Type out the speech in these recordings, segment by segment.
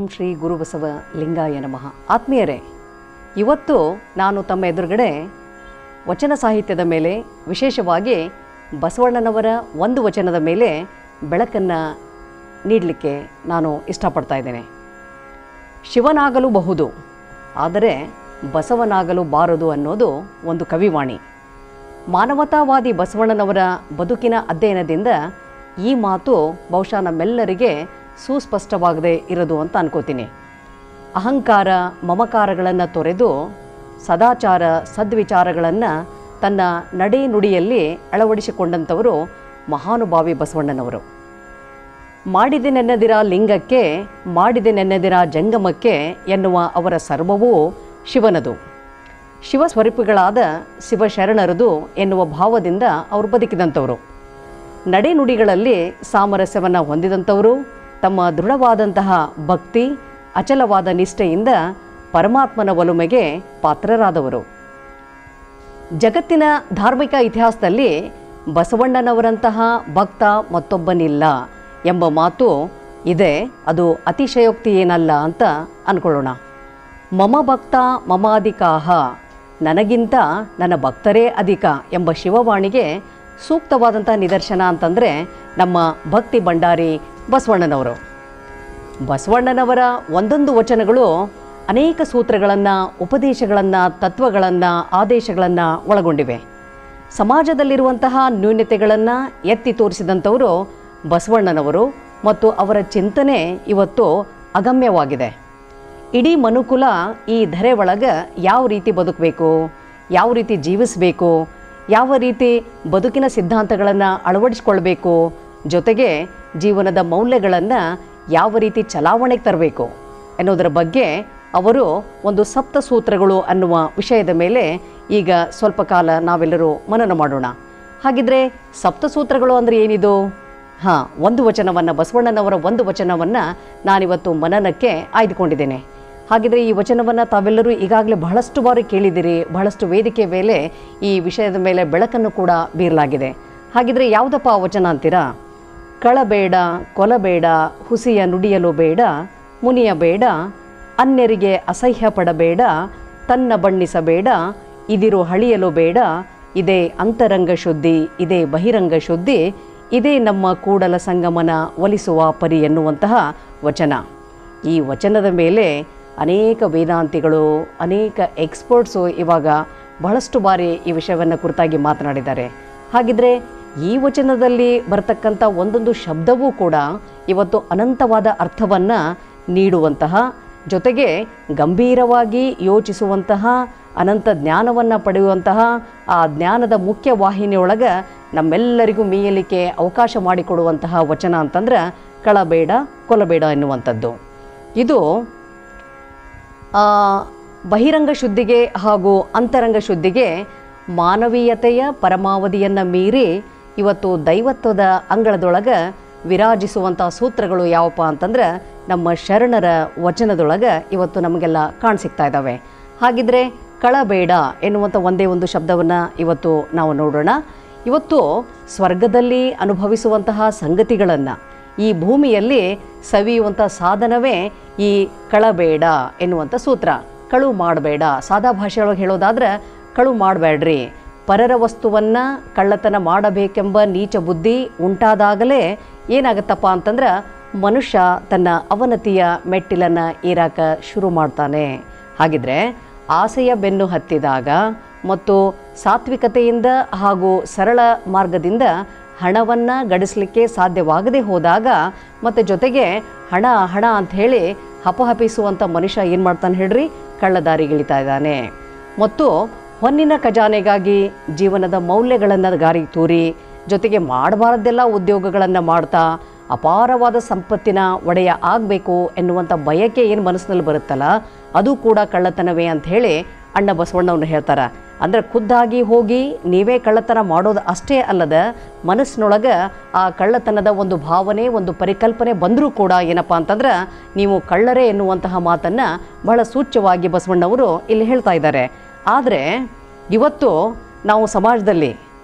ಶ್ರೀ ಗುರುಬಸವ ಲಿಂಗಾಯ ನಮಃ ಆತ್ಮೀಯರೇ ಇವತ್ತು ನಾನು ತಮ್ಮ ಎದುರುಗಡೆ ವಚನ ಸಾಹಿತ್ಯದ ಮೇಲೆ ವಿಶೇಷವಾಗಿ ಬಸವಣ್ಣನವರ ಒಂದು ವಚನದ ಮೇಲೆ ಬೆಳಕನ್ನು ನೀಡಲಿಕ್ಕೆ ನಾನು ಇಷ್ಟಪಡ್ತಾ ಇದ್ದೇನೆ ಶಿವನಾಗಲು ಬಹುದು ಆದರೆ ಬಸವನಾಗಲು ಬಾರದು ಅನ್ನೋದು ಒಂದು ಕವಿವಾಣಿ ಮಾನವತಾವಾದಿ ಬಸವಣ್ಣನವರ ಬದುಕಿನ ಅಧ್ಯಯನದಿಂದ ಈ ಮಾತು ಬಹುಶಃ ನಮ್ಮೆಲ್ಲರಿಗೆ ಸುಸ್ಪಷ್ಟವಾಗದೆ ಇರೋದು ಅಂತ ಅನ್ಕೋತೀನಿ ಅಹಂಕಾರ ಮಮಕಾರಗಳನ್ನು ತೊರೆದು ಸದಾಚಾರ ಸದ್ವಿಚಾರಗಳನ್ನು ತನ್ನ ನಡೆ ನುಡಿಯಲ್ಲಿ ಅಳವಡಿಸಿಕೊಂಡಂಥವರು ಮಹಾನುಭಾವಿ ಬಸವಣ್ಣನವರು ಮಾಡಿದೆ ನೆನ್ನದಿರ ಲಿಂಗಕ್ಕೆ ಮಾಡಿದೆ ನೆನ್ನದಿರ ಜಂಗಮಕ್ಕೆ ಎನ್ನುವ ಅವರ ಸರ್ವವೂ ಶಿವನದು ಶಿವಸ್ವರೂಪಿಗಳಾದ ಶಿವಶರಣರದು ಎನ್ನುವ ಭಾವದಿಂದ ಅವರು ಬದುಕಿದಂಥವರು ನಡೆನುಡಿಗಳಲ್ಲಿ ಸಾಮರಸ್ಯವನ್ನು ಹೊಂದಿದಂಥವರು ತಮ್ಮ ದೃಢವಾದಂತಹ ಭಕ್ತಿ ಅಚಲವಾದ ನಿಷ್ಠೆಯಿಂದ ಪರಮಾತ್ಮನ ಒಲುಮೆಗೆ ಪಾತ್ರರಾದವರು ಜಗತ್ತಿನ ಧಾರ್ಮಿಕ ಇತಿಹಾಸದಲ್ಲಿ ಬಸವಣ್ಣನವರಂತಹ ಭಕ್ತ ಮತ್ತೊಬ್ಬನಿಲ್ಲ ಎಂಬ ಮಾತು ಇದೆ ಅದು ಅತಿಶಯೋಕ್ತಿ ಏನಲ್ಲ ಅಂತ ಅಂದ್ಕೊಳ್ಳೋಣ ಮಮ ಭಕ್ತ ಮಮಾಧಿಕಾಹ ನನಗಿಂತ ನನ್ನ ಭಕ್ತರೇ ಅಧಿಕ ಎಂಬ ಶಿವವಾಣಿಗೆ ಸೂಕ್ತವಾದಂಥ ನಿದರ್ಶನ ಅಂತಂದರೆ ನಮ್ಮ ಭಕ್ತಿ ಭಂಡಾರಿ ಬಸವಣ್ಣನವರು ಬಸವಣ್ಣನವರ ಒಂದೊಂದು ವಚನಗಳು ಅನೇಕ ಸೂತ್ರಗಳನ್ನು ಉಪದೇಶಗಳನ್ನು ತತ್ವಗಳನ್ನು ಆದೇಶಗಳನ್ನು ಒಳಗೊಂಡಿವೆ ಸಮಾಜದಲ್ಲಿರುವಂತಹ ನ್ಯೂನತೆಗಳನ್ನು ಎತ್ತಿ ತೋರಿಸಿದಂಥವರು ಬಸವಣ್ಣನವರು ಮತ್ತು ಅವರ ಚಿಂತನೆ ಇವತ್ತು ಅಗಮ್ಯವಾಗಿದೆ ಇಡೀ ಮನುಕುಲ ಈ ಧರೆ ಒಳಗೆ ಯಾವ ರೀತಿ ಬದುಕಬೇಕು ಯಾವ ರೀತಿ ಜೀವಿಸಬೇಕು ಯಾವ ರೀತಿ ಬದುಕಿನ ಸಿದ್ಧಾಂತಗಳನ್ನು ಅಳವಡಿಸ್ಕೊಳ್ಬೇಕು ಜೊತೆಗೆ ಜೀವನದ ಮೌಲ್ಯಗಳನ್ನು ಯಾವ ರೀತಿ ಚಲಾವಣೆಗೆ ತರಬೇಕು ಎನ್ನುವುದರ ಬಗ್ಗೆ ಅವರು ಒಂದು ಸಪ್ತ ಸೂತ್ರಗಳು ಅನ್ನುವ ವಿಷಯದ ಮೇಲೆ ಈಗ ಸ್ವಲ್ಪ ಕಾಲ ನಾವೆಲ್ಲರೂ ಮನನ ಮಾಡೋಣ ಹಾಗಿದ್ರೆ ಸಪ್ತಸೂತ್ರಗಳು ಅಂದರೆ ಏನಿದು ಹಾಂ ಒಂದು ವಚನವನ್ನು ಬಸವಣ್ಣನವರ ಒಂದು ವಚನವನ್ನು ನಾನಿವತ್ತು ಮನನಕ್ಕೆ ಆಯ್ದುಕೊಂಡಿದ್ದೇನೆ ಹಾಗಿದ್ರೆ ಈ ವಚನವನ್ನು ತಾವೆಲ್ಲರೂ ಈಗಾಗಲೇ ಬಹಳಷ್ಟು ಬಾರಿ ಕೇಳಿದಿರಿ ಬಹಳಷ್ಟು ವೇದಿಕೆ ಮೇಲೆ ಈ ವಿಷಯದ ಮೇಲೆ ಬೆಳಕನ್ನು ಕೂಡ ಬೀರಲಾಗಿದೆ ಹಾಗಿದ್ರೆ ಯಾವುದಪ್ಪ ಆ ವಚನ ಅಂತೀರಾ ಕಳಬೇಡ ಕೊಲಬೇಡ ಹುಸಿಯ ನುಡಿಯಲು ಬೇಡ ಮುನಿಯ ಬೇಡ ಅನ್ಯರಿಗೆ ಅಸಹ್ಯ ಪಡಬೇಡ ತನ್ನ ಬಣ್ಣಿಸಬೇಡ ಇದಿರು ಹಳಿಯಲು ಬೇಡ ಇದೇ ಅಂತರಂಗ ಶುದ್ಧಿ ಇದೇ ಬಹಿರಂಗ ಶುದ್ಧಿ ಇದೇ ನಮ್ಮ ಕೂಡಲ ಸಂಗಮನ ಒಲಿಸುವ ಪರಿ ಎನ್ನುವಂತಹ ವಚನ ಈ ವಚನದ ಮೇಲೆ ಅನೇಕ ವೇದಾಂತಿಗಳು ಅನೇಕ ಎಕ್ಸ್ಪರ್ಟ್ಸು ಇವಾಗ ಬಹಳಷ್ಟು ಬಾರಿ ಈ ವಿಷಯವನ್ನು ಕುರಿತಾಗಿ ಮಾತನಾಡಿದ್ದಾರೆ ಹಾಗಿದ್ರೆ ಈ ವಚನದಲ್ಲಿ ಬರತಕ್ಕಂಥ ಒಂದೊಂದು ಶಬ್ದವೂ ಕೂಡ ಇವತ್ತು ಅನಂತವಾದ ಅರ್ಥವನ್ನು ನೀಡುವಂತಹ ಜೊತೆಗೆ ಗಂಭೀರವಾಗಿ ಯೋಚಿಸುವಂತಹ ಅನಂತ ಜ್ಞಾನವನ್ನು ಪಡೆಯುವಂತಹ ಆ ಜ್ಞಾನದ ಮುಖ್ಯ ವಾಹಿನಿಯೊಳಗೆ ನಮ್ಮೆಲ್ಲರಿಗೂ ಮೀಯಲಿಕ್ಕೆ ಅವಕಾಶ ಮಾಡಿಕೊಡುವಂತಹ ವಚನ ಅಂತಂದ್ರೆ ಕಳಬೇಡ ಕೊಲಬೇಡ ಎನ್ನುವಂಥದ್ದು ಇದು ಆ, ಬಹಿರಂಗ ಶುದ್ಧಿಗೆ ಹಾಗೂ ಅಂತರಂಗ ಶುದ್ಧಿಗೆ ಮಾನವೀಯತೆಯ ಪರಮಾವಧಿಯನ್ನು ಮೀರಿ ಇವತ್ತು ದೈವತ್ವದ ಅಂಗಳದೊಳಗೆ ವಿರಾಜಿಸುವಂಥ ಸೂತ್ರಗಳು ಯಾವಪ್ಪ ಅಂತಂದ್ರೆ ನಮ್ಮ ಶರಣರ ವಚನದೊಳಗೆ ಇವತ್ತು ನಮಗೆಲ್ಲ ಕಾಣಸಿಗ್ತಾ ಇದ್ದಾವೆ ಹಾಗಿದ್ರೆ ಕಳಬೇಡ ಎನ್ನುವಂಥ ಒಂದೇ ಒಂದು ಶಬ್ದವನ್ನು ಇವತ್ತು ನಾವು ನೋಡೋಣ ಇವತ್ತು ಸ್ವರ್ಗದಲ್ಲಿ ಅನುಭವಿಸುವಂತಹ ಸಂಗತಿಗಳನ್ನು ಈ ಭೂಮಿಯಲ್ಲಿ ಸವಿಯುವಂಥ ಸಾಧನವೇ ಈ ಕಳಬೇಡ ಎನ್ನುವಂಥ ಸೂತ್ರ ಕಳು ಮಾಡಬೇಡ ಸಾದಾ ಭಾಷೆಯೊಳಗೆ ಹೇಳೋದಾದ್ರೆ ಕಳು ಮಾಡಬೇಡ್ರಿ ಪರರ ವಸ್ತುವನ್ನು ಕಳ್ಳತನ ಮಾಡಬೇಕೆಂಬ ನೀಚ ಬುದ್ಧಿ ಉಂಟಾದಾಗಲೇ ಏನಾಗುತ್ತಪ್ಪ ಅಂತಂದ್ರೆ ಮನುಷ್ಯ ತನ್ನ ಅವನತಿಯ ಮೆಟ್ಟಿಲನ್ನು ಏರಾಕ ಶುರು ಮಾಡ್ತಾನೆ ಹಾಗಿದ್ರೆ ಆಸೆಯ ಬೆನ್ನು ಹತ್ತಿದಾಗ ಮತ್ತು ಸಾತ್ವಿಕತೆಯಿಂದ ಹಾಗೂ ಸರಳ ಮಾರ್ಗದಿಂದ ಹಣವನ್ನು ಗಳಿಸಲಿಕ್ಕೆ ಸಾಧ್ಯವಾಗದೇ ಹೋದಾಗ ಮತ್ತು ಜೊತೆಗೆ ಹಣ ಹಣ ಅಂತ ಹೇಳಿ ಹಪಹಪಿಸುವಂಥ ಮನುಷ್ಯ ಏನು ಮಾಡ್ತಾನೆ ಹೇಳ್ರಿ ಕಳ್ಳದಾರಿಗಿಳಿತಾ ಇದ್ದಾನೆ ಮತ್ತು ಹೊನ್ನಿನ ಖಜಾನೆಗಾಗಿ ಜೀವನದ ಮೌಲ್ಯಗಳನ್ನು ಗಾರಿಗೆ ತೂರಿ ಜೊತೆಗೆ ಮಾಡಬಾರ್ದೆಲ್ಲ ಉದ್ಯೋಗಗಳನ್ನು ಮಾಡ್ತಾ ಅಪಾರವಾದ ಸಂಪತ್ತಿನ ಒಡೆಯ ಆಗಬೇಕು ಎನ್ನುವಂಥ ಬಯಕೆ ಏನು ಮನಸ್ಸಿನಲ್ಲಿ ಬರುತ್ತಲ್ಲ ಅದು ಕೂಡ ಕಳ್ಳತನವೇ ಅಂತ ಹೇಳಿ ಅಣ್ಣ ಬಸವಣ್ಣವ್ರು ಹೇಳ್ತಾರೆ ಅಂದರೆ ಖುದ್ದಾಗಿ ಹೋಗಿ ನೀವೇ ಕಳ್ಳತನ ಮಾಡೋದು ಅಷ್ಟೇ ಅಲ್ಲದ ಮನಸ್ಸಿನೊಳಗೆ ಆ ಕಳ್ಳತನದ ಒಂದು ಭಾವನೆ ಒಂದು ಪರಿಕಲ್ಪನೆ ಬಂದರೂ ಕೂಡ ಏನಪ್ಪ ಅಂತಂದ್ರೆ ನೀವು ಕಳ್ಳರೇ ಎನ್ನುವಂತಹ ಮಾತನ್ನು ಬಹಳ ಸೂಚ್ಯವಾಗಿ ಬಸವಣ್ಣವರು ಇಲ್ಲಿ ಹೇಳ್ತಾ ಇದ್ದಾರೆ ಆದರೆ ಇವತ್ತು ನಾವು ಸಮಾಜದಲ್ಲಿ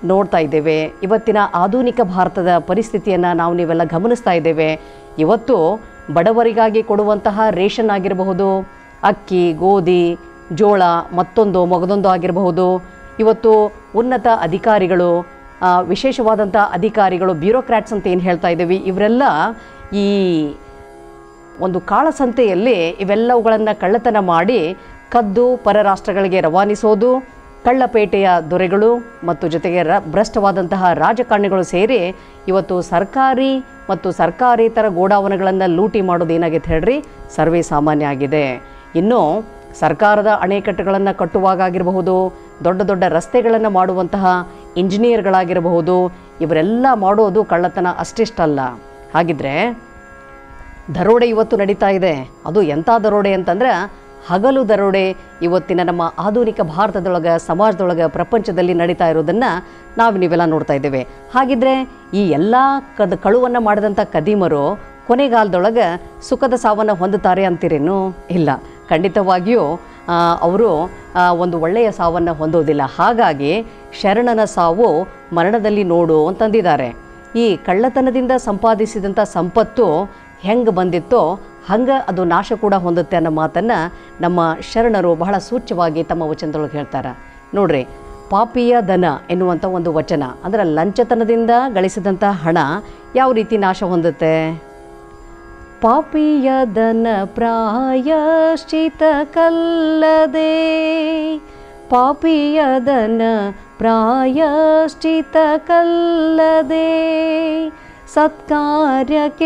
ನೋಡ್ತಾ ಇದ್ದೇವೆ ಇವತ್ತಿನ ಆಧುನಿಕ ಭಾರತದ ಪರಿಸ್ಥಿತಿಯನ್ನು ನಾವು ನೀವೆಲ್ಲ ಗಮನಿಸ್ತಾ ಇದ್ದೇವೆ ಇವತ್ತು ಬಡವರಿಗಾಗಿ ಕೊಡುವಂತಹ ರೇಷನ್ ಆಗಿರಬಹುದು ಅಕ್ಕಿ ಗೋಧಿ ಜೋಳ ಮತ್ತೊಂದು ಮಗದೊಂದು ಆಗಿರಬಹುದು ಇವತ್ತು ಉನ್ನತ ಅಧಿಕಾರಿಗಳು ಆ, ವಿಶೇಷವಾದಂಥ ಅಧಿಕಾರಿಗಳು ಬ್ಯೂರೋಕ್ರಾಟ್ಸ್ ಅಂತ ಏನು ಹೇಳ್ತಾ ಇದ್ದೀವಿ ಇವರೆಲ್ಲ ಈ ಒಂದು ಕಾಳಸಂತೆಯಲ್ಲಿ ಇವೆಲ್ಲವುಗಳನ್ನು ಕಳ್ಳತನ ಮಾಡಿ ಕದ್ದು ಪರ ರಾಷ್ಟ್ರಗಳಿಗೆ ರವಾನಿಸೋದು ಕಳ್ಳಪೇಟೆಯ ದೊರೆಗಳು ಮತ್ತು ಜೊತೆಗೆ ರ ಭ್ರಷ್ಟವಾದಂತಹ ರಾಜಕಾರಣಿಗಳು ಸೇರಿ ಇವತ್ತು ಸರ್ಕಾರಿ ಮತ್ತು ಸರ್ಕಾರೇತರ ಗೋಡಾವಣೆಗಳನ್ನು ಲೂಟಿ ಮಾಡೋದು ಏನಾಗೈತೆ ಹೇಳ್ರಿ ಸರ್ವೇ ಸಾಮಾನ್ಯ ಆಗಿದೆ ಇನ್ನು ಸರ್ಕಾರದ ಅಣೆಕಟ್ಟುಗಳನ್ನು ಕಟ್ಟುವಾಗ ಆಗಿರಬಹುದು ದೊಡ್ಡ ದೊಡ್ಡ ರಸ್ತೆಗಳನ್ನು ಮಾಡುವಂತಹ ಇಂಜಿನಿಯರ್ಗಳಾಗಿರಬಹುದು ಇವರೆಲ್ಲ ಮಾಡೋದು ಕಳ್ಳತನ ಅಷ್ಟಿಷ್ಟಲ್ಲ ಹಾಗಿದ್ರೆ ದರೋಡೆ ಇವತ್ತು ನಡೀತಾ ಇದೆ ಅದು ಎಂಥ ದರೋಡೆ ಅಂತಂದ್ರೆ ಹಗಲು ದರೋಡೆ ಇವತ್ತಿನ ನಮ್ಮ ಆಧುನಿಕ ಭಾರತದೊಳಗೆ ಸಮಾಜದೊಳಗೆ ಪ್ರಪಂಚದಲ್ಲಿ ನಡೀತಾ ಇರೋದನ್ನು ನಾವು ನೀವೆಲ್ಲ ನೋಡ್ತಾ ಇದ್ದೇವೆ ಹಾಗಿದ್ರೆ ಈ ಎಲ್ಲ ಕದ ಕಳುವನ್ನು ಮಾಡಿದಂಥ ಕದೀಮರು ಕೊನೆಗಾಲದೊಳಗೆ ಸುಖದ ಸಾವನ್ನು ಹೊಂದುತ್ತಾರೆ ಅಂತೀರೇನು ಇಲ್ಲ ಖಂಡಿತವಾಗಿಯೂ ಆ, ಅವರು ಆ, ಒಂದು ಒಳ್ಳೆಯ ಸಾವನ್ನು ಹೊಂದೋದಿಲ್ಲ ಹಾಗಾಗಿ ಶರಣನ ಸಾವು ಮರಣದಲ್ಲಿ ನೋಡು ಅಂತಂದಿದ್ದಾರೆ ಈ ಕಳ್ಳತನದಿಂದ ಸಂಪಾದಿಸಿದಂಥ ಸಂಪತ್ತು ಹೆಂಗೆ ಬಂದಿತ್ತೋ ಹಂಗೆ ಅದು ನಾಶ ಕೂಡ ಹೊಂದುತ್ತೆ ಅನ್ನೋ ಮಾತನ್ನು ನಮ್ಮ ಶರಣರು ಬಹಳ ಸೂಚ್ಯವಾಗಿ ತಮ್ಮ ವಚನದೊಳಗೆ ಹೇಳ್ತಾರೆ ನೋಡ್ರಿ ಪಾಪಿಯ ದನ ಎನ್ನುವಂಥ ಒಂದು ವಚನ ಅಂದರೆ ಲಂಚತನದಿಂದ ಗಳಿಸಿದಂಥ ಹಣ ಯಾವ ರೀತಿ ನಾಶ ಹೊಂದುತ್ತೆ ಪಾಪಿಯ ದನ ಪ್ರಾಯಶ್ಚಿತ ಕಲ್ಲದೆ ಪಾಪಿಯ ದನ ಪ್ರಾಯಶ್ಚಿತ ಕಲ್ಲದೆ ಸತ್ಕಾರ್ಯಕ್ಕೆ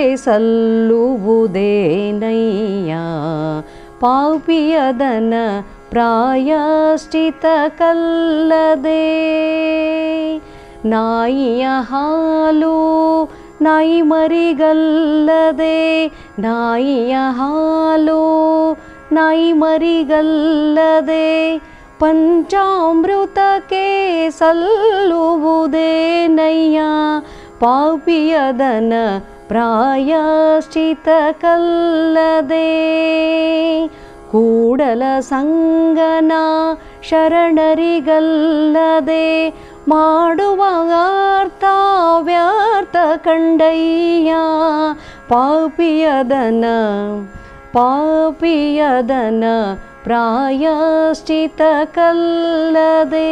ಸಲ್ಲುವುದೇನಯ್ಯ ಪಾಪಿಯ ದನ ಪ್ರಾಯಶ್ಚಿತ ಕಲ್ಲದೆ ನಾಯಿಯ ಹಾಲು ನಾಯಿ ಮರಿಗಲ್ಲದೆ ನಾಯಿಯ ಹಾಲು ನಾಯಿ ಮರಿಗಲ್ಲದೆ ಪಂಚಾಮೃತಕ್ಕೆ ಸಲ್ಲುವುದೇನಯ್ಯ ಪಾಪಿಯದನ ಪ್ರಾಯಶ್ಚಿತ ಕಲ್ಲದೆ ಕೂಡಲ ಸಂಗನ ಶರಣರಿಗಲ್ಲದೆ ಮಾಡುವ ಅರ್ಥ ವ್ಯರ್ಥ ಕಂಡಯ್ಯ ಪಾಪಿಯದನ ಪಾಪಿಯದನ ಪ್ರಾಯಶ್ಚಿತ ಕಲ್ಲದೆ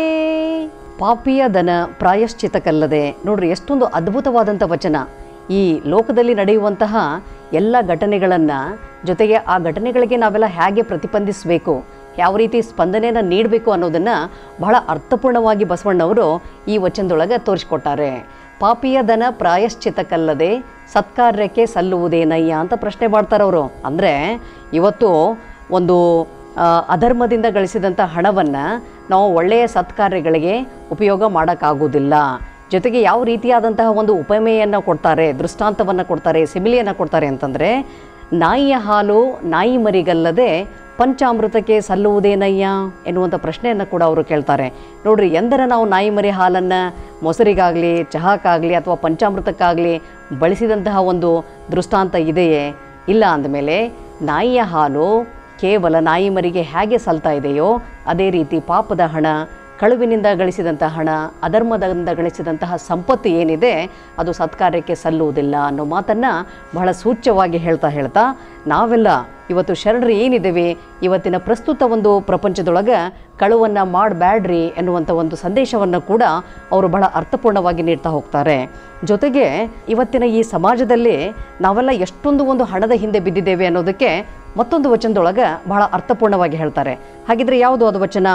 ಪಾಪಿಯ ದನ ಪ್ರಾಯಶ್ಚಿತ ಕಲ್ಲದೆ ನೋಡ್ರಿ ಎಷ್ಟೊಂದು ಅದ್ಭುತವಾದಂಥ ವಚನ ಈ ಲೋಕದಲ್ಲಿ ನಡೆಯುವಂತಹ ಎಲ್ಲ ಘಟನೆಗಳನ್ನು ಜೊತೆಗೆ ಆ ಘಟನೆಗಳಿಗೆ ನಾವೆಲ್ಲ ಹೇಗೆ ಪ್ರತಿಬಂಧಿಸಬೇಕು ಯಾವ ರೀತಿ ಸ್ಪಂದನೆಯನ್ನು ನೀಡಬೇಕು ಅನ್ನೋದನ್ನು ಬಹಳ ಅರ್ಥಪೂರ್ಣವಾಗಿ ಬಸವಣ್ಣವರು ಈ ವಚನದೊಳಗೆ ತೋರಿಸ್ಕೊಟ್ಟಾರೆ ಪಾಪಿಯ ದನ ಪ್ರಾಯಶ್ಚಿತಕ್ಕಲ್ಲದೆ ಸತ್ಕಾರ್ಯಕ್ಕೆ ಸಲ್ಲುವುದೇನಯ್ಯ ಅಂತ ಪ್ರಶ್ನೆ ಮಾಡ್ತಾರೆ ಅವರು ಅಂದರೆ ಇವತ್ತು ಒಂದು ಆ, ಅಧರ್ಮದಿಂದ ಗಳಿಸಿದಂಥ ಹಣವನ್ನು ನಾವು ಒಳ್ಳೆಯ ಸತ್ಕಾರ್ಯಗಳಿಗೆ ಉಪಯೋಗ ಮಾಡೋಕ್ಕಾಗೋದಿಲ್ಲ ಜೊತೆಗೆ ಯಾವ ರೀತಿಯಾದಂತಹ ಒಂದು ಉಪಮೆಯನ್ನು ಕೊಡ್ತಾರೆ ದೃಷ್ಟಾಂತವನ್ನು ಕೊಡ್ತಾರೆ ಸಿಮಿಲಿಯನ್ನು ಕೊಡ್ತಾರೆ ಅಂತಂದರೆ ನಾಯಿಯ ಹಾಲು ನಾಯಿ ಮರಿಗಲ್ಲದೆ ಪಂಚಾಮೃತಕ್ಕೆ ಸಲ್ಲುವುದೇನಯ್ಯ ಎನ್ನುವಂಥ ಪ್ರಶ್ನೆಯನ್ನು ಕೂಡ ಅವರು ಕೇಳ್ತಾರೆ ನೋಡ್ರಿ ಎಂದರ ನಾವು ನಾಯಿ ಮರಿ ಹಾಲನ್ನು ಮೊಸರಿಗಾಗಲಿ ಚಹಾಕ್ಕಾಗಲಿ ಅಥವಾ ಪಂಚಾಮೃತಕ್ಕಾಗಲಿ ಬಳಸಿದಂತಹ ಒಂದು ದೃಷ್ಟಾಂತ ಇದೆಯೇ ಇಲ್ಲ ಅಂದಮೇಲೆ ನಾಯಿಯ ಹಾಲು ಕೇವಲ ನಾಯಿ ಮರಿಗೆ ಹೇಗೆ ಸಲ್ತಾ ಇದೆಯೋ ಅದೇ ರೀತಿ ಪಾಪದ ಹಣ ಕಳುವಿನಿಂದ ಗಳಿಸಿದಂಥ ಹಣ ಅಧರ್ಮದಿಂದ ಗಳಿಸಿದಂತಹ ಸಂಪತ್ತು ಏನಿದೆ ಅದು ಸತ್ಕಾರ್ಯಕ್ಕೆ ಸಲ್ಲುವುದಿಲ್ಲ ಅನ್ನೋ ಮಾತನ್ನು ಬಹಳ ಸೂಚ್ಯವಾಗಿ ಹೇಳ್ತಾ ಹೇಳ್ತಾ ನಾವೆಲ್ಲ ಇವತ್ತು ಶರಣರು ಏನಿದ್ದೇವೆ ಇವತ್ತಿನ ಪ್ರಸ್ತುತ ಒಂದು ಪ್ರಪಂಚದೊಳಗೆ ಕಳುವನ್ನು ಮಾಡಬ್ಯಾಡ್ರಿ ಎನ್ನುವಂಥ ಒಂದು ಸಂದೇಶವನ್ನು ಕೂಡ ಅವರು ಬಹಳ ಅರ್ಥಪೂರ್ಣವಾಗಿ ನೀಡ್ತಾ ಹೋಗ್ತಾರೆ ಜೊತೆಗೆ ಇವತ್ತಿನ ಈ ಸಮಾಜದಲ್ಲಿ ನಾವೆಲ್ಲ ಎಷ್ಟೊಂದು ಒಂದು ಹಣದ ಹಿಂದೆ ಬಿದ್ದಿದ್ದೇವೆ ಅನ್ನೋದಕ್ಕೆ ಮತ್ತೊಂದು ವಚನದೊಳಗೆ ಬಹಳ ಅರ್ಥಪೂರ್ಣವಾಗಿ ಹೇಳ್ತಾರೆ ಹಾಗಿದ್ರೆ ಯಾವುದು ಅದು ವಚನ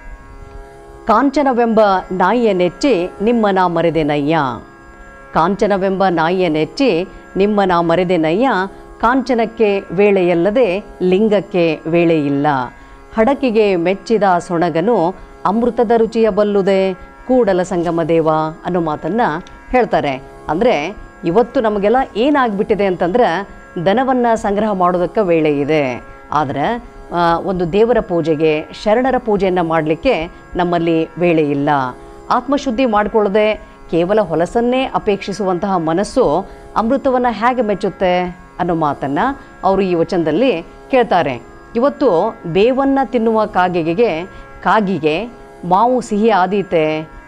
ಕಾಂಚನವೆಂಬ ನಾಯಿಯ ನೆಚ್ಚಿ ನಿಮ್ಮನ ಮರೆದೆನಯ್ಯ ಕಾಂಚನವೆಂಬ ನಾಯಿಯ ನೆಚ್ಚಿ ನಿಮ್ಮನ ಮರೆದೆನಯ್ಯ ಕಾಂಚನಕ್ಕೆ ವೇಳೆಯಲ್ಲದೆ ಲಿಂಗಕ್ಕೆ ವೇಳೆಯಿಲ್ಲ ಹಡಕಿಗೆ ಮೆಚ್ಚಿದ ಸೊಣಗನು ಅಮೃತದ ರುಚಿಯ ಬಲ್ಲುದೆ ಕೂಡಲ ಸಂಗಮ ದೇವ ಅನ್ನೋ ಮಾತನ್ನು ಹೇಳ್ತಾರೆ ಅಂದರೆ ಇವತ್ತು ನಮಗೆಲ್ಲ ಏನಾಗ್ಬಿಟ್ಟಿದೆ ಅಂತಂದ್ರೆ ದನವನ್ನು ಸಂಗ್ರಹ ಮಾಡೋದಕ್ಕೆ ವೇಳೆ ಇದೆ ಆದರೆ ಆ, ಒಂದು ದೇವರ ಪೂಜೆಗೆ ಶರಣರ ಪೂಜೆಯನ್ನು ಮಾಡಲಿಕ್ಕೆ ನಮ್ಮಲ್ಲಿ ವೇಳೆ ಇಲ್ಲ ಆತ್ಮಶುದ್ಧಿ ಮಾಡಿಕೊಳ್ಳದೆ ಕೇವಲ ಹೊಲಸನ್ನೇ ಅಪೇಕ್ಷಿಸುವಂತಹ ಮನಸ್ಸು ಅಮೃತವನ್ನು ಹೇಗೆ ಮೆಚ್ಚುತ್ತೆ ಅನ್ನೋ ಮಾತನ್ನು ಅವರು ಈ ವಚನದಲ್ಲಿ ಕೇಳ್ತಾರೆ ಇವತ್ತು ಬೇವನ್ನು ತಿನ್ನುವ ಕಾಗೆಗೆ ಕಾಗಿಗೆ ಮಾವು ಸಿಹಿ ಆದೀತೆ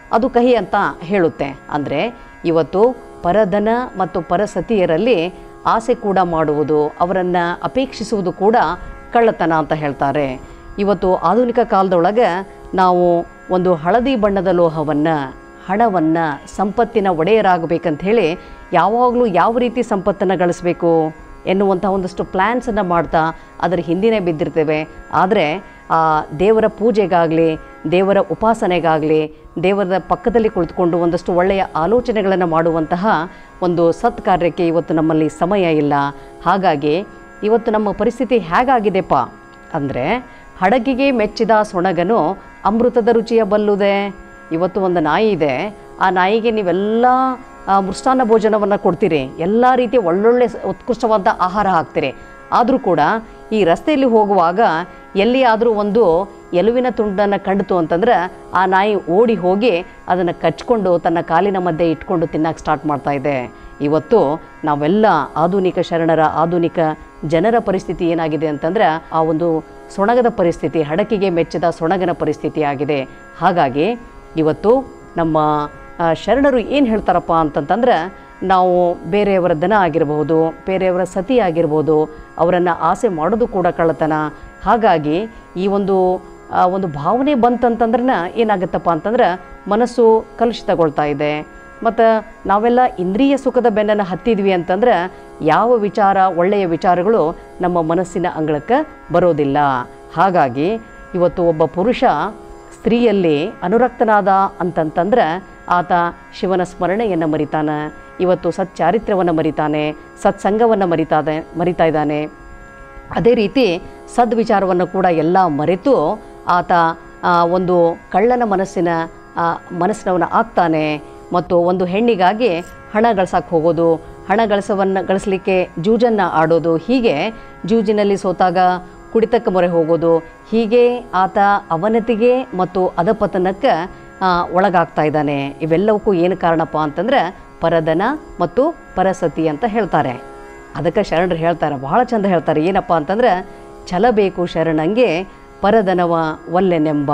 ಅದು ಕಹಿ ಅಂತ ಹೇಳುತ್ತೆ ಅಂದರೆ ಇವತ್ತು ಪರಧನ ಮತ್ತು ಪರಸತಿಯರಲ್ಲಿ ಆಸೆ ಕೂಡ ಮಾಡುವುದು ಅವರನ್ನು ಅಪೇಕ್ಷಿಸುವುದು ಕೂಡ ಕಳ್ಳತನ ಅಂತ ಹೇಳ್ತಾರೆ ಇವತ್ತು ಆಧುನಿಕ ಕಾಲದೊಳಗೆ ನಾವು ಒಂದು ಹಳದಿ ಬಣ್ಣದ ಲೋಹವನ್ನು ಹಣವನ್ನು ಸಂಪತ್ತಿನ ಒಡೆಯರಾಗಬೇಕಂತ ಹೇಳಿ ಯಾವಾಗಲೂ ಯಾವ ರೀತಿ ಸಂಪತ್ತನ್ನು ಗಳಿಸಬೇಕು ಎನ್ನುವಂಥ ಒಂದಷ್ಟು ಪ್ಲ್ಯಾನ್ಸನ್ನು ಮಾಡ್ತಾ ಅದರ ಹಿಂದಿನೇ ಬಿದ್ದಿರ್ತೇವೆ ಆದರೆ ಆ ದೇವರ ಪೂಜೆಗಾಗಲಿ ದೇವರ ಉಪಾಸನೆಗಾಗಲಿ ದೇವರ ಪಕ್ಕದಲ್ಲಿ ಕುಳಿತುಕೊಂಡು ಒಂದಷ್ಟು ಒಳ್ಳೆಯ ಆಲೋಚನೆಗಳನ್ನು ಮಾಡುವಂತಹ ಒಂದು ಸತ್ಕಾರ್ಯಕ್ಕೆ ಇವತ್ತು ನಮ್ಮಲ್ಲಿ ಸಮಯ ಇಲ್ಲ ಹಾಗಾಗಿ ಇವತ್ತು ನಮ್ಮ ಪರಿಸ್ಥಿತಿ ಹೇಗಾಗಿದೆಪ್ಪ ಅಂದರೆ ಹಡಗಿಗೆ ಮೆಚ್ಚಿದ ಸೊಣಗನು ಅಮೃತದ ರುಚಿಯ ಬಲ್ಲುದೆ ಇವತ್ತು ಒಂದು ನಾಯಿ ಇದೆ ಆ ನಾಯಿಗೆ ನೀವೆಲ್ಲ ಆ, ಮೃಷ್ಟಾನ್ನ ಭೋಜನವನ್ನು ಕೊಡ್ತೀರಿ ಎಲ್ಲ ರೀತಿಯ ಒಳ್ಳೊಳ್ಳೆ ಸ- ಉತ್ಕೃಷ್ಟವಾದ ಆಹಾರ ಹಾಕ್ತೀರಿ ಆದರೂ ಕೂಡ ಈ ರಸ್ತೆಯಲ್ಲಿ ಹೋಗುವಾಗ ಎಲ್ಲಿಯಾದರೂ ಒಂದು ಎಲುವಿನ ತುಂಡನ್ನು ಕಂಡಿತು ಅಂತಂದ್ರೆ ಆ ನಾಯಿ ಓಡಿ ಹೋಗಿ ಅದನ್ನು ಕಚ್ಕೊಂಡು ತನ್ನ ಕಾಲಿನ ಮಧ್ಯೆ ಇಟ್ಕೊಂಡು ತಿನ್ನಕ್ಕೆ ಸ್ಟಾರ್ಟ್ ಮಾಡ್ತಾ ಇದೆ ಇವತ್ತು ನಾವೆಲ್ಲ ಆಧುನಿಕ ಶರಣರ ಆಧುನಿಕ ಜನರ ಪರಿಸ್ಥಿತಿ ಏನಾಗಿದೆ ಅಂತಂದ್ರೆ ಆ ಒಂದು ಸೊಣಗದ ಪರಿಸ್ಥಿತಿ ಹಡಕಿಗೆ ಮೆಚ್ಚಿದ ಸೊಣಗನ ಪರಿಸ್ಥಿತಿ ಆಗಿದೆ ಹಾಗಾಗಿ ಇವತ್ತು ನಮ್ಮ ಆ, ಶರಣರು ಏನು ಹೇಳ್ತಾರಪ್ಪ ಅಂತಂತಂದ್ರೆ ನಾವು ಬೇರೆಯವರ ದನ ಆಗಿರಬಹುದು ಬೇರೆಯವರ ಸತಿ ಆಗಿರ್ಬೋದು ಅವರನ್ನು ಆಸೆ ಮಾಡೋದು ಕೂಡ ಕಳ್ಳತನ ಹಾಗಾಗಿ ಈ ಒಂದು ಆ, ಒಂದು ಭಾವನೆ ಬಂತಂತಂದ್ರೆ ಏನಾಗುತ್ತಪ್ಪ ಅಂತಂದ್ರೆ ಮನಸ್ಸು ಕಲುಷಿತಗೊಳ್ತಾ ಇದೆ ಮತ್ತು ನಾವೆಲ್ಲ ಇಂದ್ರಿಯ ಸುಖದ ಬೆನ್ನನ್ನು ಹತ್ತಿದ್ವಿ ಅಂತಂದ್ರೆ ಯಾವ ವಿಚಾರ ಒಳ್ಳೆಯ ವಿಚಾರಗಳು ನಮ್ಮ ಮನಸ್ಸಿನ ಅಂಗಳಕ್ಕೆ ಬರೋದಿಲ್ಲ ಹಾಗಾಗಿ ಇವತ್ತು ಒಬ್ಬ ಪುರುಷ ಸ್ತ್ರೀಯಲ್ಲಿ ಅನುರಕ್ತನಾದ ಅಂತಂತಂದ್ರೆ ಆತ ಶಿವನ ಸ್ಮರಣೆಯನ್ನು ಮರಿತಾನೆ ಇವತ್ತು ಸಚ್ಚಾರಿತ್ರ್ಯವನ್ನು ಮರಿತಾನೆ ಸತ್ಸಂಗವನ್ನು ಮರಿತಾದೆ ಮರಿತಾ ಇದ್ದಾನೆ ಅದೇ ರೀತಿ ಸದ್ವಿಚಾರವನ್ನು ಕೂಡ ಎಲ್ಲ ಮರೆತು ಆತ ಆ, ಒಂದು ಕಳ್ಳನ ಮನಸ್ಸಿನ ಆ, ಮನಸ್ಸಿನವನ ಆಗ್ತಾನೆ ಮತ್ತು ಒಂದು ಹೆಣ್ಣಿಗಾಗಿ ಹಣ ಗಳಿಸಕ್ಕೆ ಹೋಗೋದು ಹಣ ಗಳಿಸವನ್ನು ಗಳಿಸಲಿಕ್ಕೆ ಜೂಜನ್ನು ಆಡೋದು ಹೀಗೆ ಜೂಜಿನಲ್ಲಿ ಸೋತಾಗ ಕುಡಿತಕ್ಕೆ ಮೊರೆ ಹೋಗೋದು ಹೀಗೆ ಆತ ಅವನತಿಗೆ ಮತ್ತು ಅಧಪತನಕ್ಕೆ ಆ, ಒಳಗಾಗ್ತಾ ಇದ್ದಾನೆ ಇವೆಲ್ಲವಕ್ಕೂ ಏನು ಕಾರಣಪ್ಪ ಅಂತಂದ್ರೆ ಪರದನ ಮತ್ತು ಪರಸತಿ ಅಂತ ಹೇಳ್ತಾರೆ ಅದಕ್ಕೆ ಶರಣರು ಹೇಳ್ತಾರೆ ಬಹಳ ಚಂದ ಹೇಳ್ತಾರೆ ಏನಪ್ಪ ಅಂತಂದ್ರೆ ಛಲ ಬೇಕು ಶರಣಂಗೆ ಪರದನವ ಒಲ್ಲೆನೆಂಬ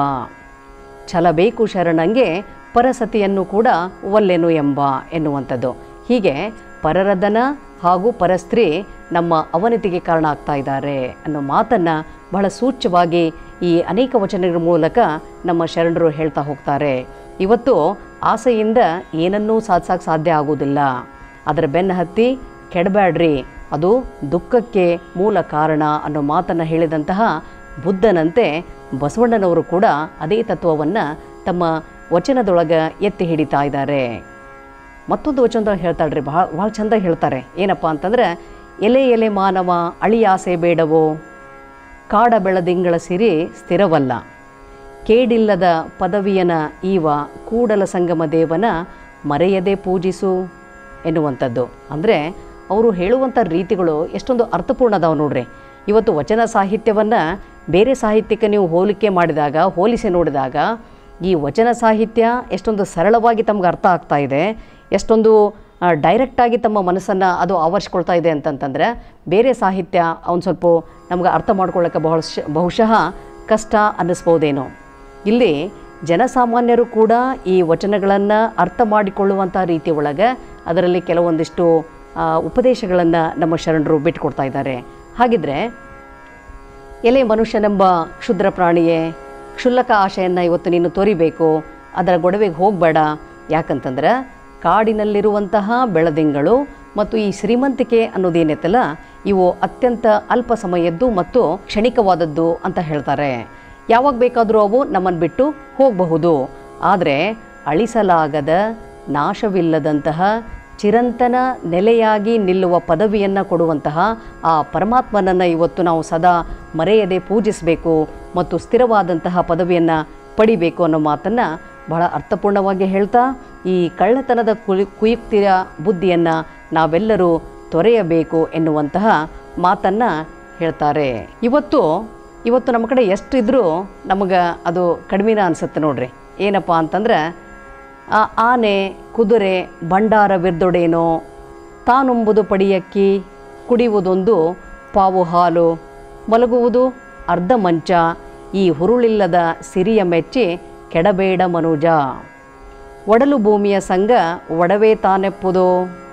ಛಲ ಬೇಕು ಶರಣಂಗೆ ಪರಸತಿಯನ್ನು ಕೂಡ ಒಲ್ಲೆನು ಎಂಬ ಎನ್ನುವಂಥದ್ದು ಹೀಗೆ ಪರರದನ ಹಾಗೂ ಪರಸ್ತ್ರೀ ನಮ್ಮ ಅವನತಿಗೆ ಕಾರಣ ಆಗ್ತಾ ಇದ್ದಾರೆ ಅನ್ನೋ ಮಾತನ್ನು ಬಹಳ ಸೂಚ್ಯವಾಗಿ ಈ ಅನೇಕ ವಚನಗಳ ಮೂಲಕ ನಮ್ಮ ಶರಣರು ಹೇಳ್ತಾ ಹೋಗ್ತಾರೆ ಇವತ್ತು ಆಸೆಯಿಂದ ಏನನ್ನೂ ಸಾಧಿಸೋಕೆ ಸಾಧ್ಯ ಆಗೋದಿಲ್ಲ ಅದರ ಬೆನ್ನ ಹತ್ತಿ ಕೆಡಬೇಡ್ರಿ ಅದು ದುಃಖಕ್ಕೆ ಮೂಲ ಕಾರಣ ಅನ್ನೋ ಮಾತನ್ನು ಹೇಳಿದಂತಹ ಬುದ್ಧನಂತೆ ಬಸವಣ್ಣನವರು ಕೂಡ ಅದೇ ತತ್ವವನ್ನು ತಮ್ಮ ವಚನದೊಳಗೆ ಎತ್ತಿ ಹಿಡಿತಾ ಇದ್ದಾರೆ ಮತ್ತೊಂದು ವಚನದಾಗ ಹೇಳ್ತಾಳ್ರಿ ಭಾಳ ಭಾಳ ಚಂದ ಹೇಳ್ತಾರೆ ಏನಪ್ಪ ಅಂತಂದ್ರೆ ಎಲೆ ಎಲೆ ಮಾನವ ಅಳಿಯಾಸೆ ಬೇಡವೋ ಕಾಡ ಬೆಳದಿಂಗಳ ಸಿರಿ ಸ್ಥಿರವಲ್ಲ ಕೇಡಿಲ್ಲದ ಪದವಿಯನ ಈವ ಕೂಡಲ ಸಂಗಮ ದೇವನ ಮರೆಯದೆ ಪೂಜಿಸು ಎನ್ನುವಂಥದ್ದು ಅಂದರೆ ಅವರು ಹೇಳುವಂಥ ರೀತಿಗಳು ಎಷ್ಟೊಂದು ಅರ್ಥಪೂರ್ಣ ಅದಾವೆ ನೋಡ್ರಿ ಇವತ್ತು ವಚನ ಸಾಹಿತ್ಯವನ್ನು ಬೇರೆ ಸಾಹಿತ್ಯಕ್ಕೆ ನೀವು ಹೋಲಿಕೆ ಮಾಡಿದಾಗ ಹೋಲಿಸಿ ನೋಡಿದಾಗ ಈ ವಚನ ಸಾಹಿತ್ಯ ಎಷ್ಟೊಂದು ಸರಳವಾಗಿ ತಮ್ಗೆ ಅರ್ಥ ಆಗ್ತಾ ಇದೆ ಎಷ್ಟೊಂದು ಡೈರೆಕ್ಟಾಗಿ ತಮ್ಮ ಮನಸ್ಸನ್ನು ಅದು ಆವರಿಸ್ಕೊಳ್ತಾ ಇದೆ ಅಂತಂತಂದರೆ ಬೇರೆ ಸಾಹಿತ್ಯ ಒಂದು ಸ್ವಲ್ಪ ನಮ್ಗೆ ಅರ್ಥ ಮಾಡ್ಕೊಳ್ಳೋಕ್ಕೆ ಬಹಳ ಬಹುಶಃ ಕಷ್ಟ ಅನ್ನಿಸ್ಬೋದೇನೋ ಇಲ್ಲಿ ಜನಸಾಮಾನ್ಯರು ಕೂಡ ಈ ವಚನಗಳನ್ನು ಅರ್ಥ ಮಾಡಿಕೊಳ್ಳುವಂಥ ರೀತಿ ಒಳಗೆ ಅದರಲ್ಲಿ ಕೆಲವೊಂದಿಷ್ಟು ಉಪದೇಶಗಳನ್ನು ನಮ್ಮ ಶರಣರು ಬಿಟ್ಟುಕೊಡ್ತಾ ಇದ್ದಾರೆ ಹಾಗಿದ್ರೆ ಎಲೆ ಮನುಷ್ಯನೆಂಬ ಕ್ಷುದ್ರ ಪ್ರಾಣಿಯೇ ಕ್ಷುಲ್ಲಕ ಆಶೆಯನ್ನು ಇವತ್ತು ನೀನು ತೋರಿಬೇಕು ಅದರ ಗೊಡವೆಗೆ ಹೋಗಬೇಡ ಯಾಕಂತಂದ್ರೆ ಕಾಡಿನಲ್ಲಿರುವಂತಹ ಬೆಳದಿಂಗಳು ಮತ್ತು ಈ ಶ್ರೀಮಂತಿಕೆ ಅನ್ನೋದೇನೈತಲ್ಲ ಇವು ಅತ್ಯಂತ ಅಲ್ಪ ಸಮಯದ್ದು ಮತ್ತು ಕ್ಷಣಿಕವಾದದ್ದು ಅಂತ ಹೇಳ್ತಾರೆ ಯಾವಾಗ ಬೇಕಾದರೂ ಅವು ನಮ್ಮನ್ನು ಬಿಟ್ಟು ಹೋಗಬಹುದು ಆದರೆ ಅಳಿಸಲಾಗದ ನಾಶವಿಲ್ಲದಂತಹ ಚಿರಂತನ ನೆಲೆಯಾಗಿ ನಿಲ್ಲುವ ಪದವಿಯನ್ನು ಕೊಡುವಂತಹ ಆ ಪರಮಾತ್ಮನನ್ನು ಇವತ್ತು ನಾವು ಸದಾ ಮರೆಯದೆ ಪೂಜಿಸಬೇಕು ಮತ್ತು ಸ್ಥಿರವಾದಂತಹ ಪದವಿಯನ್ನು ಪಡಿಬೇಕು ಅನ್ನೋ ಮಾತನ್ನು ಬಹಳ ಅರ್ಥಪೂರ್ಣವಾಗಿ ಹೇಳ್ತಾ ಈ ಕಳ್ಳತನದ ಕುಯು ಕುಯುಕ್ತಿಯ ಬುದ್ಧಿಯನ್ನು ನಾವೆಲ್ಲರೂ ತೊರೆಯಬೇಕು ಎನ್ನುವಂತಹ ಮಾತನ್ನು ಹೇಳ್ತಾರೆ ಇವತ್ತು ಇವತ್ತು ನಮ್ಮ ಕಡೆ ಎಷ್ಟಿದ್ರೂ ನಮಗೆ ಅದು ಕಡಿಮೆನ ಅನಿಸುತ್ತೆ ನೋಡ್ರಿ ಏನಪ್ಪ ಅಂತಂದ್ರೆ ಆ ಆನೆ ಕುದುರೆ ಭಂಡಾರವಿರ್ದೊಡೇನೋ ತಾನುಂಬುದು ಪಡಿಯಕ್ಕಿ ಕುಡಿಯುವುದೊಂದು ಪಾವು ಹಾಲು ಮಲಗುವುದು ಅರ್ಧ ಮಂಚ ಈ ಹುರುಳಿಲ್ಲದ ಸಿರಿಯ ಮೆಚ್ಚಿ ಕೆಡಬೇಡ ಮನುಜ ಒಡಲು ಭೂಮಿಯ ಸಂಘ ಒಡವೆ ತಾನೆಪ್ಪುದು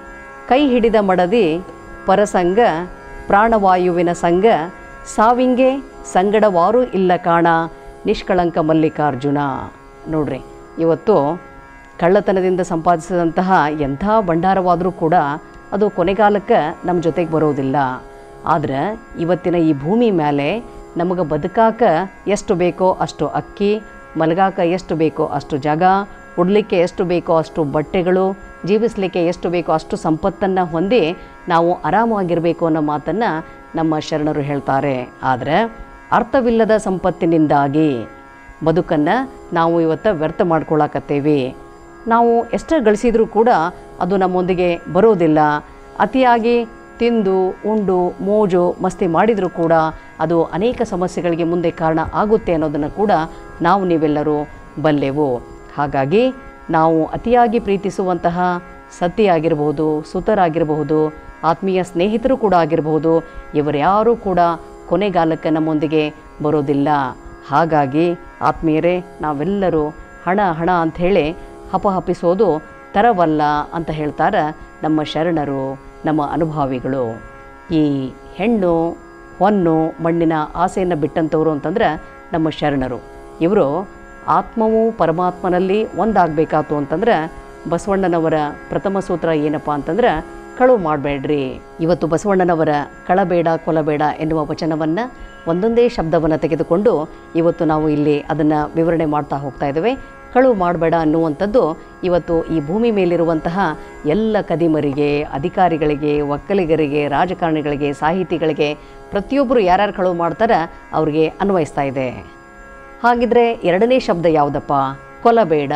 ಕೈ ಹಿಡಿದ ಮಡದಿ ಪರಸಂಗ ಪ್ರಾಣವಾಯುವಿನ ಸಂಘ ಸಾವಿಂಗೆ ಸಂಗಡವಾರು ಇಲ್ಲ ಕಾಣ ನಿಷ್ಕಳಂಕ ಮಲ್ಲಿಕಾರ್ಜುನ ನೋಡ್ರಿ ಇವತ್ತು ಕಳ್ಳತನದಿಂದ ಸಂಪಾದಿಸಿದಂತಹ ಎಂಥ ಭಂಡಾರವಾದರೂ ಕೂಡ ಅದು ಕೊನೆಗಾಲಕ್ಕೆ ನಮ್ಮ ಜೊತೆಗೆ ಬರೋದಿಲ್ಲ ಆದ್ರೆ ಇವತ್ತಿನ ಈ ಭೂಮಿ ಮೇಲೆ ನಮಗೆ ಬದುಕಾಕ ಎಷ್ಟು ಬೇಕೋ ಅಷ್ಟು ಅಕ್ಕಿ ಮಲಗಾಕ ಎಷ್ಟು ಬೇಕೋ ಅಷ್ಟು ಜಾಗ ಉಡ್ಲಿಕ್ಕೆ ಎಷ್ಟು ಬೇಕೋ ಅಷ್ಟು ಬಟ್ಟೆಗಳು ಜೀವಿಸಲಿಕ್ಕೆ ಎಷ್ಟು ಬೇಕೋ ಅಷ್ಟು ಸಂಪತ್ತನ್ನು ಹೊಂದಿ ನಾವು ಆರಾಮಾಗಿರಬೇಕು ಅನ್ನೋ ಮಾತನ್ನು ನಮ್ಮ ಶರಣರು ಹೇಳ್ತಾರೆ ಆದರೆ ಅರ್ಥವಿಲ್ಲದ ಸಂಪತ್ತಿನಿಂದಾಗಿ ಬದುಕನ್ನು ನಾವು ಇವತ್ತು ವ್ಯರ್ಥ ಮಾಡ್ಕೊಳಕತ್ತೇವೆ ನಾವು ಎಷ್ಟೇ ಗಳಿಸಿದರೂ ಕೂಡ ಅದು ನಮ್ಮೊಂದಿಗೆ ಬರೋದಿಲ್ಲ ಅತಿಯಾಗಿ ತಿಂದು ಉಂಡು ಮೋಜು ಮಸ್ತಿ ಮಾಡಿದರೂ ಕೂಡ ಅದು ಅನೇಕ ಸಮಸ್ಯೆಗಳಿಗೆ ಮುಂದೆ ಕಾರಣ ಆಗುತ್ತೆ ಅನ್ನೋದನ್ನು ಕೂಡ ನಾವು ನೀವೆಲ್ಲರೂ ಬಲ್ಲೆವು ಹಾಗಾಗಿ ನಾವು ಅತಿಯಾಗಿ ಪ್ರೀತಿಸುವಂತಹ ಸತಿ ಆಗಿರಬಹುದು ಸುತರಾಗಿರಬಹುದು ಆತ್ಮೀಯ ಸ್ನೇಹಿತರು ಕೂಡ ಆಗಿರಬಹುದು ಇವರ್ಯಾರೂ ಕೂಡ ಕೊನೆಗಾಲಕ್ಕೆ ನಮ್ಮೊಂದಿಗೆ ಬರೋದಿಲ್ಲ ಹಾಗಾಗಿ ಆತ್ಮೀಯರೇ ನಾವೆಲ್ಲರೂ ಹಣ ಹಣ ಅಂಥೇಳಿ ಹಪಹಪಿಸೋದು ತರವಲ್ಲ ಅಂತ ಹೇಳ್ತಾರೆ ನಮ್ಮ ಶರಣರು ನಮ್ಮ ಅನುಭಾವಿಗಳು ಈ ಹೆಣ್ಣು ಹೊನ್ನು ಮಣ್ಣಿನ ಆಸೆಯನ್ನು ಬಿಟ್ಟಂಥವ್ರು ಅಂತಂದ್ರೆ ನಮ್ಮ ಶರಣರು ಇವರು ಆತ್ಮವು ಪರಮಾತ್ಮನಲ್ಲಿ ಒಂದಾಗಬೇಕಾತು ಅಂತಂದ್ರೆ ಬಸವಣ್ಣನವರ ಪ್ರಥಮ ಸೂತ್ರ ಏನಪ್ಪ ಅಂತಂದ್ರೆ ಕಳು ಮಾಡಬೇಡ್ರಿ ಇವತ್ತು ಬಸವಣ್ಣನವರ ಕಳಬೇಡ ಕೊಲಬೇಡ ಎನ್ನುವ ವಚನವನ್ನು ಒಂದೊಂದೇ ಶಬ್ದವನ್ನು ತೆಗೆದುಕೊಂಡು ಇವತ್ತು ನಾವು ಇಲ್ಲಿ ಅದನ್ನು ವಿವರಣೆ ಮಾಡ್ತಾ ಹೋಗ್ತಾ ಇದ್ದೇವೆ ಕಳು ಮಾಡಬೇಡ ಅನ್ನುವಂಥದ್ದು ಇವತ್ತು ಈ ಭೂಮಿ ಮೇಲಿರುವಂತಹ ಎಲ್ಲ ಕದಿಮರಿಗೆ ಅಧಿಕಾರಿಗಳಿಗೆ ಒಕ್ಕಲಿಗರಿಗೆ ರಾಜಕಾರಣಿಗಳಿಗೆ ಸಾಹಿತಿಗಳಿಗೆ ಪ್ರತಿಯೊಬ್ಬರು ಯಾರ್ಯಾರು ಕಳು ಮಾಡ್ತಾರೆ ಅವ್ರಿಗೆ ಅನ್ವಯಿಸ್ತಾ ಇದೆ ಹಾಗಿದ್ರೆ ಎರಡನೇ ಶಬ್ದ ಯಾವುದಪ್ಪ ಕೊಲಬೇಡ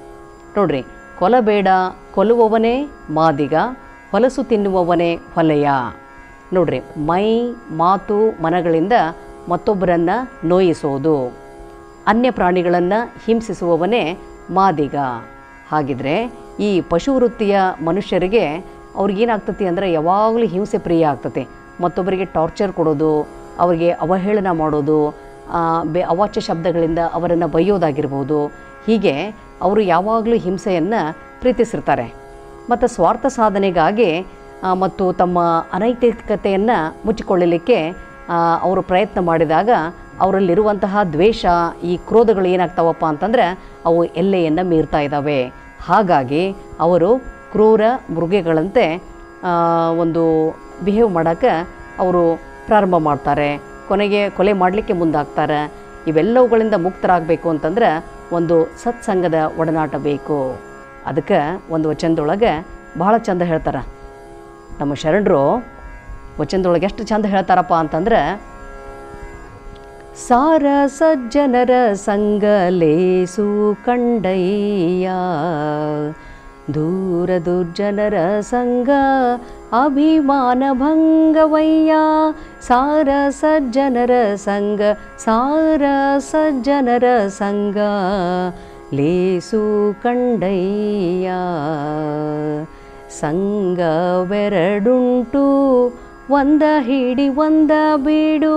ನೋಡ್ರಿ ಕೊಲಬೇಡ ಕೊಲ್ಲುವವನೇ ಮಾದಿಗ ಹೊಲಸು ತಿನ್ನುವವನೇ ಹೊಲೆಯ ನೋಡ್ರಿ ಮೈ ಮಾತು ಮನಗಳಿಂದ ಮತ್ತೊಬ್ಬರನ್ನು ನೋಯಿಸೋದು ಅನ್ಯ ಪ್ರಾಣಿಗಳನ್ನು ಹಿಂಸಿಸುವವನೇ ಮಾದಿಗ ಹಾಗಿದ್ರೆ ಈ ಪಶು ವೃತ್ತಿಯ ಮನುಷ್ಯರಿಗೆ ಅವ್ರಿಗೇನಾಗ್ತತಿ ಅಂದರೆ ಯಾವಾಗಲೂ ಹಿಂಸೆ ಪ್ರಿಯ ಆಗ್ತತಿ ಮತ್ತೊಬ್ಬರಿಗೆ ಟಾರ್ಚರ್ ಕೊಡೋದು ಅವರಿಗೆ ಅವಹೇಳನ ಮಾಡೋದು ಆ, ಬೆ ಅವಾಚ್ಯ ಶಬ್ದಗಳಿಂದ ಅವರನ್ನು ಬೈಯೋದಾಗಿರ್ಬೋದು ಹೀಗೆ ಅವರು ಯಾವಾಗಲೂ ಹಿಂಸೆಯನ್ನು ಪ್ರೀತಿಸಿರ್ತಾರೆ ಮತ್ತು ಸ್ವಾರ್ಥ ಸಾಧನೆಗಾಗಿ ಆ, ಮತ್ತು ತಮ್ಮ ಅನೈತಿಕತೆಯನ್ನು ಮುಚ್ಚಿಕೊಳ್ಳಲಿಕ್ಕೆ ಆ, ಅವರು ಪ್ರಯತ್ನ ಮಾಡಿದಾಗ ಅವರಲ್ಲಿರುವಂತಹ ದ್ವೇಷ ಈ ಕ್ರೋಧಗಳು ಏನಾಗ್ತಾವಪ್ಪ ಅಂತಂದರೆ ಅವು ಎಲ್ಲೆಯನ್ನು ಮೀರ್ತಾ ಇದ್ದಾವೆ ಹಾಗಾಗಿ ಅವರು ಕ್ರೂರ ಮೃಗಗಳಂತೆ ಆ, ಒಂದು ಬಿಹೇವ್ ಮಾಡೋಕ್ಕೆ ಅವರು ಪ್ರಾರಂಭ ಮಾಡ್ತಾರೆ ಕೊನೆಗೆ ಕೊಲೆ ಮಾಡಲಿಕ್ಕೆ ಮುಂದಾಗ್ತಾರೆ ಇವೆಲ್ಲವುಗಳಿಂದ ಮುಕ್ತರಾಗಬೇಕು ಅಂತಂದ್ರೆ ಒಂದು ಸತ್ಸಂಗದ ಒಡನಾಟ ಬೇಕು ಅದಕ್ಕೆ ಒಂದು ವಚನದೊಳಗೆ ಬಹಳ ಚಂದ ಹೇಳ್ತಾರೆ ನಮ್ಮ ಶರಣರು ವಚನದೊಳಗೆ ಎಷ್ಟು ಚಂದ ಹೇಳ್ತಾರಪ್ಪ ಅಂತಂದ್ರೆ ಸಾರ ಸಜ್ಜನರ ಸಂಗಲೇಸು ಕಂಡಯ್ಯ ದೂರ ದುರ್ಜನರ ಸಂಗ ಅಭಿಮಾನ ಭಂಗವಯ್ಯ ಸಾರ ಸಜ್ಜನರ ಸಂಗ ಸಾರ ಸಜ್ಜನರ ಸಂಗ ಲೇಸು ಕಂಡಯ್ಯ ಸಂಘವೆರಡುಂಟು ಒಂದ ಹಿಡಿ ಒಂದ ಬೀಡು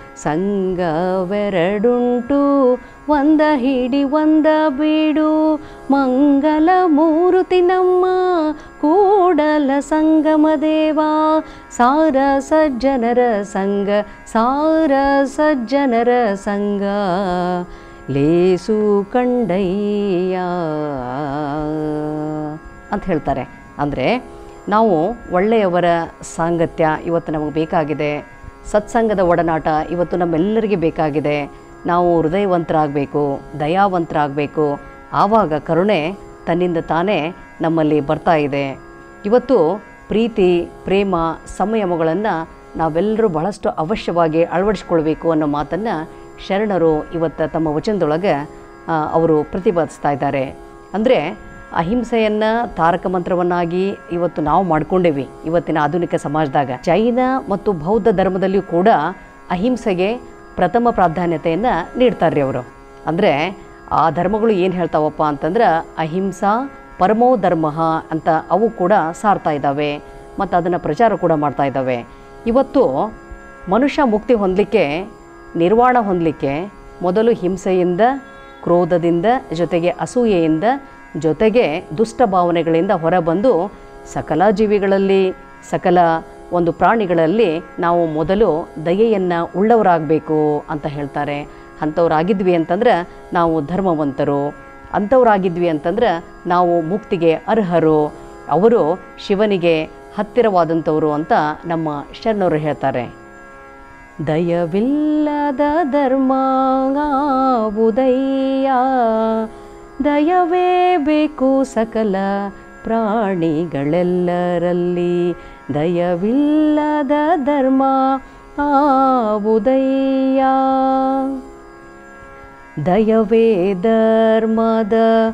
ಸಂಘವೆರಡುಂಟು ಒಂದ ಹಿಡಿ ಒಂದ ಬೀಡು ಮಂಗಲ ಮೂರುತಿ ನಮ್ಮ ಕೂಡಲ ಸಂಗಮ ದೇವ ಸಾರ ಸಜ್ಜನರ ಸಂಗ ಸಾರ ಸಜ್ಜನರ ಸಂಗ ಲೇಸು ಕಂಡಯ್ಯ ಅಂತ ಹೇಳ್ತಾರೆ ಅಂದರೆ ನಾವು ಒಳ್ಳೆಯವರ ಸಾಂಗತ್ಯ ಇವತ್ತು ನಮಗೆ ಬೇಕಾಗಿದೆ ಸತ್ಸಂಗದ ಒಡನಾಟ ಇವತ್ತು ನಮ್ಮೆಲ್ಲರಿಗೆ ಬೇಕಾಗಿದೆ ನಾವು ಹೃದಯವಂತರಾಗಬೇಕು ದಯಾವಂತರಾಗಬೇಕು ಆವಾಗ ಕರುಣೆ ತನ್ನಿಂದ ತಾನೇ ನಮ್ಮಲ್ಲಿ ಬರ್ತಾ ಇದೆ ಇವತ್ತು ಪ್ರೀತಿ ಪ್ರೇಮ ಸಂಯಮಗಳನ್ನು ನಾವೆಲ್ಲರೂ ಬಹಳಷ್ಟು ಅವಶ್ಯವಾಗಿ ಅಳವಡಿಸ್ಕೊಳ್ಬೇಕು ಅನ್ನೋ ಮಾತನ್ನು ಶರಣರು ಇವತ್ತು ತಮ್ಮ ವಚನದೊಳಗೆ ಆ, ಅವರು ಪ್ರತಿಪಾದಿಸ್ತಾ ಇದ್ದಾರೆ ಅಂದರೆ ಅಹಿಂಸೆಯನ್ನು ತಾರಕ ಮಂತ್ರವನ್ನಾಗಿ ಇವತ್ತು ನಾವು ಮಾಡ್ಕೊಂಡೇವಿ ಇವತ್ತಿನ ಆಧುನಿಕ ಸಮಾಜದಾಗ ಜೈನ ಮತ್ತು ಬೌದ್ಧ ಧರ್ಮದಲ್ಲಿಯೂ ಕೂಡ ಅಹಿಂಸೆಗೆ ಪ್ರಥಮ ಪ್ರಾಧಾನ್ಯತೆಯನ್ನು ನೀಡ್ತಾರೆ ಅವರು ಅಂದರೆ ಆ ಧರ್ಮಗಳು ಏನು ಹೇಳ್ತಾವಪ್ಪ ಅಂತಂದ್ರೆ ಅಹಿಂಸಾ ಪರಮೋ ಧರ್ಮ ಅಂತ ಅವು ಕೂಡ ಸಾರ್ತಾ ಇದ್ದಾವೆ ಮತ್ತು ಅದನ್ನು ಪ್ರಚಾರ ಕೂಡ ಮಾಡ್ತಾ ಇದ್ದಾವೆ ಇವತ್ತು ಮನುಷ್ಯ ಮುಕ್ತಿ ಹೊಂದಲಿಕ್ಕೆ ನಿರ್ವಾಣ ಹೊಂದಲಿಕ್ಕೆ ಮೊದಲು ಹಿಂಸೆಯಿಂದ ಕ್ರೋಧದಿಂದ ಜೊತೆಗೆ ಅಸೂಯೆಯಿಂದ ಜೊತೆಗೆ ದುಷ್ಟ ಭಾವನೆಗಳಿಂದ ಹೊರಬಂದು ಸಕಲ ಜೀವಿಗಳಲ್ಲಿ ಸಕಲ ಒಂದು ಪ್ರಾಣಿಗಳಲ್ಲಿ ನಾವು ಮೊದಲು ದಯೆಯನ್ನು ಉಳ್ಳವರಾಗಬೇಕು ಅಂತ ಹೇಳ್ತಾರೆ ಅಂಥವ್ರಾಗಿದ್ವಿ ಅಂತಂದ್ರೆ ನಾವು ಧರ್ಮವಂತರು ಅಂಥವ್ರಾಗಿದ್ವಿ ಅಂತಂದ್ರೆ ನಾವು ಮುಕ್ತಿಗೆ ಅರ್ಹರು ಅವರು ಶಿವನಿಗೆ ಹತ್ತಿರವಾದಂಥವರು ಅಂತ ನಮ್ಮ ಶರಣರು ಹೇಳ್ತಾರೆ ದಯವಿಲ್ಲದ ಧರ್ಮ ಉದಯ್ಯ ದಯವೇ ಬೇಕು ಸಕಲ ಪ್ರಾಣಿಗಳೆಲ್ಲರಲ್ಲಿ ದಯವಿಲ್ಲದ ಧರ್ಮ ಆವುದಯ್ಯ ದಯವೇ ಧರ್ಮದ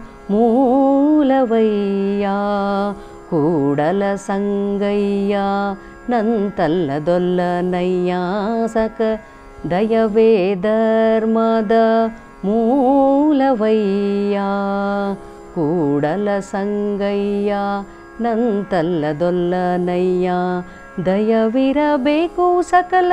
ಮೂಲವಯ್ಯ ಕೂಡಲ ಸಂಗಯ್ಯ ನಂತಲ್ಲದೊಲ್ಲನಯ್ಯ ಸಕ ದಯವೇ ಧರ್ಮದ ಮೂಲವಯ್ಯ ಕೂಡಲ ಸಂಗಯ್ಯ ನಂತಲ್ಲದೊಲ್ಲನಯ್ಯ ದಯವಿರಬೇಕು ಸಕಲ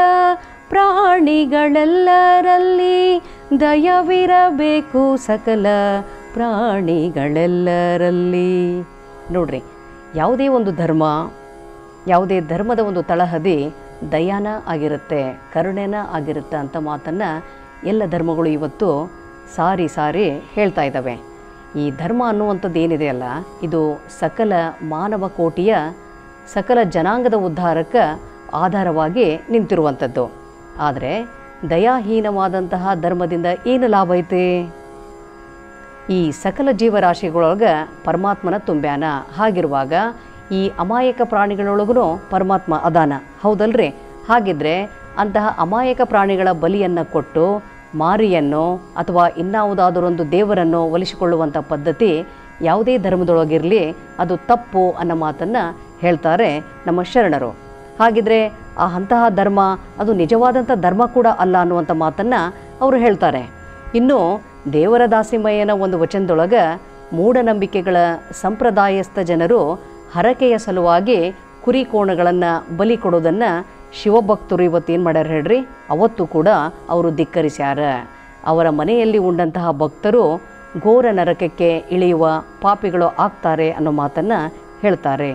ಪ್ರಾಣಿಗಳೆಲ್ಲರಲ್ಲಿ ದಯವಿರಬೇಕು ಸಕಲ ಪ್ರಾಣಿಗಳೆಲ್ಲರಲ್ಲಿ ನೋಡ್ರಿ ಯಾವುದೇ ಒಂದು ಧರ್ಮ ಯಾವುದೇ ಧರ್ಮದ ಒಂದು ತಳಹದಿ ದಯಾನ ಆಗಿರುತ್ತೆ ಕರುಣೆನ ಆಗಿರುತ್ತೆ ಅಂತ ಮಾತನ್ನು ಎಲ್ಲ ಧರ್ಮಗಳು ಇವತ್ತು ಸಾರಿ ಸಾರಿ ಹೇಳ್ತಾ ಇದ್ದಾವೆ ಈ ಧರ್ಮ ಅನ್ನುವಂಥದ್ದು ಏನಿದೆಯಲ್ಲ ಇದು ಸಕಲ ಮಾನವ ಕೋಟಿಯ ಸಕಲ ಜನಾಂಗದ ಉದ್ಧಾರಕ್ಕೆ ಆಧಾರವಾಗಿ ನಿಂತಿರುವಂಥದ್ದು ಆದರೆ ದಯಾಹೀನವಾದಂತಹ ಧರ್ಮದಿಂದ ಏನು ಲಾಭ ಐತೆ ಈ ಸಕಲ ಜೀವರಾಶಿಗಳೊಳಗೆ ಪರಮಾತ್ಮನ ತುಂಬ್ಯಾನ ಹಾಗಿರುವಾಗ ಈ ಅಮಾಯಕ ಪ್ರಾಣಿಗಳೊಳಗೂ ಪರಮಾತ್ಮ ಅದಾನ ಹೌದಲ್ರಿ ಹಾಗಿದ್ರೆ ಅಂತಹ ಅಮಾಯಕ ಪ್ರಾಣಿಗಳ ಬಲಿಯನ್ನು ಕೊಟ್ಟು ಮಾರಿಯನ್ನು ಅಥವಾ ಇನ್ನಾವುದಾದರೊಂದು ದೇವರನ್ನು ಒಲಿಸಿಕೊಳ್ಳುವಂಥ ಪದ್ಧತಿ ಯಾವುದೇ ಧರ್ಮದೊಳಗಿರಲಿ ಅದು ತಪ್ಪು ಅನ್ನೋ ಮಾತನ್ನು ಹೇಳ್ತಾರೆ ನಮ್ಮ ಶರಣರು ಹಾಗಿದ್ರೆ ಆ ಅಂತಹ ಧರ್ಮ ಅದು ನಿಜವಾದಂಥ ಧರ್ಮ ಕೂಡ ಅಲ್ಲ ಅನ್ನುವಂಥ ಮಾತನ್ನು ಅವರು ಹೇಳ್ತಾರೆ ಇನ್ನು ದೇವರ ದಾಸಿಮಯ್ಯನ ಒಂದು ವಚನದೊಳಗೆ ಮೂಢನಂಬಿಕೆಗಳ ಸಂಪ್ರದಾಯಸ್ಥ ಜನರು ಹರಕೆಯ ಸಲುವಾಗಿ ಕುರಿ ಕೋಣಗಳನ್ನು ಬಲಿ ಕೊಡೋದನ್ನು ಶಿವಭಕ್ತರು ಇವತ್ತು ಏನು ಮಾಡ್ಯಾರ ಹೇಳ್ರಿ ಅವತ್ತು ಕೂಡ ಅವರು ಧಿಕ್ಕರಿಸ್ಯಾರ ಅವರ ಮನೆಯಲ್ಲಿ ಉಂಡಂತಹ ಭಕ್ತರು ಘೋರ ನರಕಕ್ಕೆ ಇಳಿಯುವ ಪಾಪಿಗಳು ಆಗ್ತಾರೆ ಅನ್ನೋ ಮಾತನ್ನು ಹೇಳ್ತಾರೆ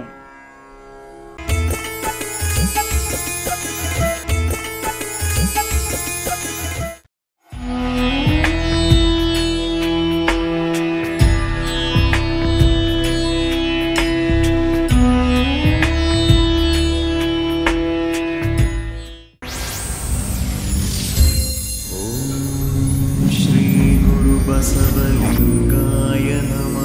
श्रीगुरुबसवलिङ्गाय नमः